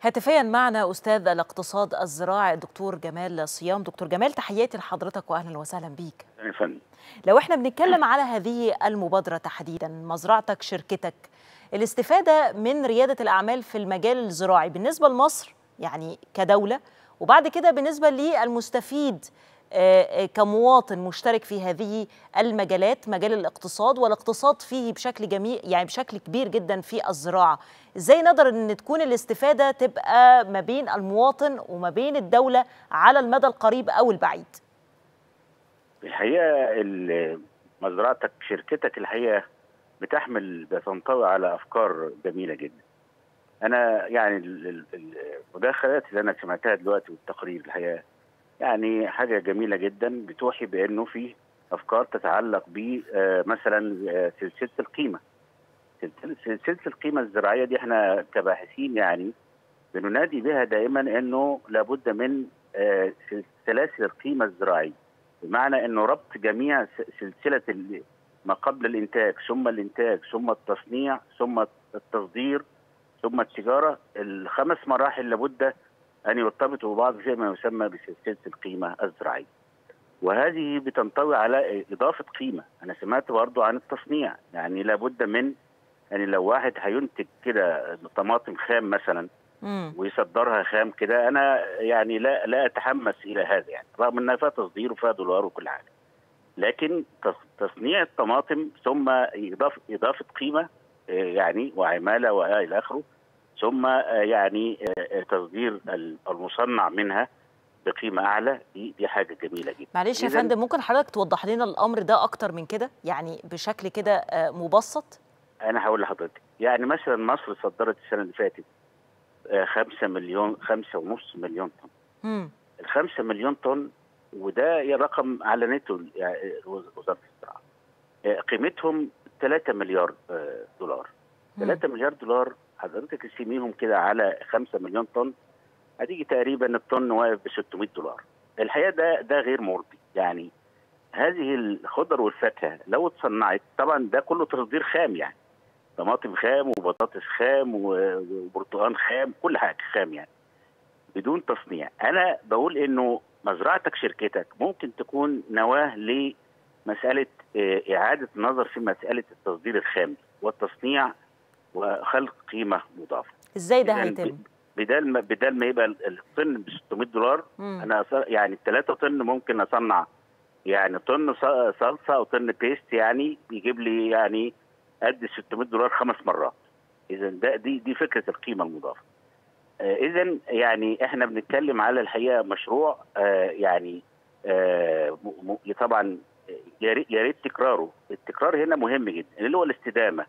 هاتفيا معنا استاذ الاقتصاد الزراعي الدكتور جمال صيام دكتور جمال تحياتي لحضرتك واهلا وسهلا بيك يا فندم لو احنا بنتكلم على هذه المبادره تحديدا مزرعتك شركتك الاستفاده من رياده الاعمال في المجال الزراعي بالنسبه لمصر يعني كدوله وبعد كده بالنسبه للمستفيد كمواطن مشترك في هذه المجالات مجال الاقتصاد والاقتصاد فيه بشكل جميل يعني بشكل كبير جدا في الزراعه ازاي نقدر ان تكون الاستفاده تبقى ما بين المواطن وما بين الدوله على المدى القريب او البعيد الحقيقه مزرعتك شركتك الحقيقه بتحمل بتنطوي على افكار جميله جدا انا يعني المداخلات اللي انا سمعتها دلوقتي والتقرير الحقيقه يعني حاجة جميلة جدا بتوحي بأنه في أفكار تتعلق ب مثلا سلسلة القيمة سلسلة القيمة الزراعية دي احنا كباحثين يعني بننادي بها دائما أنه لابد من سلاسل القيمة الزراعية بمعنى أنه ربط جميع سلسلة ما قبل الإنتاج ثم الإنتاج ثم التصنيع ثم التصدير ثم التجارة الخمس مراحل لابد أن يرتبطوا ببعض فيما يسمى بسلسلة القيمة الزراعية وهذه بتنطوي على إضافة قيمة أنا سمعت برضو عن التصنيع يعني لابد من يعني لو واحد هينتج كده طماطم خام مثلا مم. ويصدرها خام كده أنا يعني لا لا أتحمس إلى هذا يعني رغم أنها فيها تصدير وفيها دولار وكل حاجة لكن تصنيع الطماطم ثم إضافة إضافة قيمة يعني وعمالة وإلى آخره ثم يعني تصدير المصنع منها بقيمه اعلى دي دي حاجه جميله جدا معلش يا فندم ممكن حضرتك توضح لنا الامر ده اكتر من كده يعني بشكل كده مبسط انا هقول لحضرتك يعني مثلا مصر صدرت السنه اللي فاتت 5 مليون 5 ونص مليون طن امم ال 5 مليون طن وده رقم اعلنته وزاره الزراعه قيمتهم 3 مليار دولار 3 مليار دولار حضرتك تقسميهم كده على 5 مليون طن هتيجي تقريبا الطن واقف ب 600 دولار الحقيقه ده ده غير مرضي يعني هذه الخضر والفاكهه لو اتصنعت طبعا ده كله تصدير خام يعني طماطم خام وبطاطس خام وبرتقال خام كل حاجه خام يعني بدون تصنيع انا بقول انه مزرعتك شركتك ممكن تكون نواه لمساله اعاده النظر في مساله التصدير الخام والتصنيع وخلق قيمه مضافه ازاي ده هيتم بدل ما بدل ما يبقى الطن ب 600 دولار مم. انا يعني 3 طن ممكن اصنع يعني طن صلصه او طن بيست يعني بيجيب لي يعني قد 600 دولار خمس مرات اذا ده دي دي فكره القيمه المضافه آه اذا يعني احنا بنتكلم على الحقيقه مشروع آه يعني آه طبعا يا ريت تكراره التكرار هنا مهم جدا اللي هو الاستدامه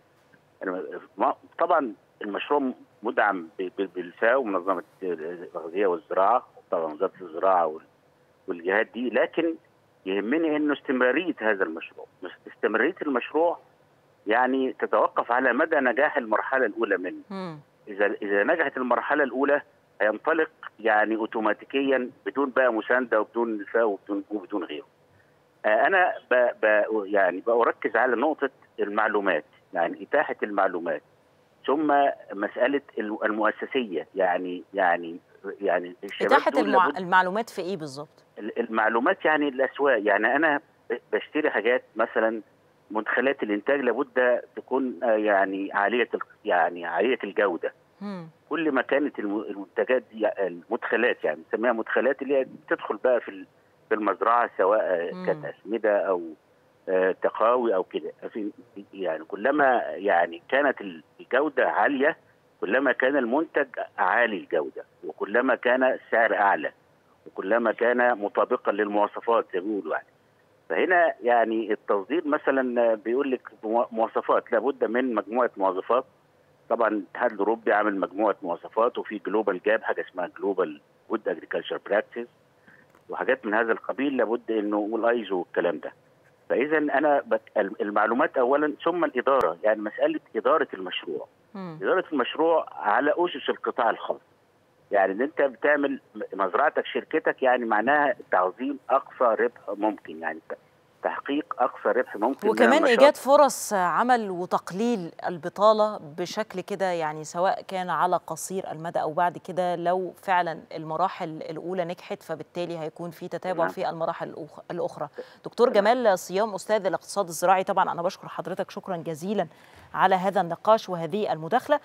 طبعا المشروع مدعم بالفاو ومنظمه التغذيه والزراعه طبعا وزاره الزراعه والجهات دي لكن يهمني انه استمراريه هذا المشروع استمراريه المشروع يعني تتوقف على مدى نجاح المرحله الاولى منه مم. اذا اذا نجحت المرحله الاولى هينطلق يعني اوتوماتيكيا بدون بقى مسانده وبدون الفاو وبدون وبدون غيره انا ب ب يعني بركز على نقطه المعلومات يعني اتاحه المعلومات ثم مساله المؤسسيه يعني يعني يعني اتاحه المع... المعلومات في ايه بالظبط؟ المعلومات يعني الاسواق يعني انا بشتري حاجات مثلا مدخلات الانتاج لابد تكون يعني عاليه يعني عاليه الجوده مم. كل ما كانت المنتجات دي المدخلات يعني نسميها مدخلات اللي هي بتدخل بقى في في المزرعه سواء كانت اسمده او تقاوي او كده يعني كلما يعني كانت الجوده عاليه كلما كان المنتج عالي الجوده وكلما كان السعر اعلى وكلما كان مطابقا للمواصفات زي ما بيقولوا يعني فهنا يعني التصدير مثلا بيقول لك مواصفات لابد من مجموعه مواصفات طبعا الاتحاد الاوروبي عامل مجموعه مواصفات وفي جلوبال جاب حاجه اسمها جلوبال وود اجريكلتشر براكتس وحاجات من هذا القبيل لابد انه والايزو والكلام ده فاذا انا بك المعلومات اولا ثم الاداره يعني مساله اداره المشروع مم. اداره المشروع على اسس القطاع الخاص يعني ان انت بتعمل مزرعتك شركتك يعني معناها تعظيم اقصى ربح ممكن يعني تحقيق اقصى ربح ممكن من وكمان النشاط. ايجاد فرص عمل وتقليل البطاله بشكل كده يعني سواء كان على قصير المدى او بعد كده لو فعلا المراحل الاولى نجحت فبالتالي هيكون في تتابع تمام. في المراحل الأخ- الاخرى دكتور تمام. جمال صيام استاذ الاقتصاد الزراعي طبعا انا بشكر حضرتك شكرا جزيلا على هذا النقاش وهذه المداخله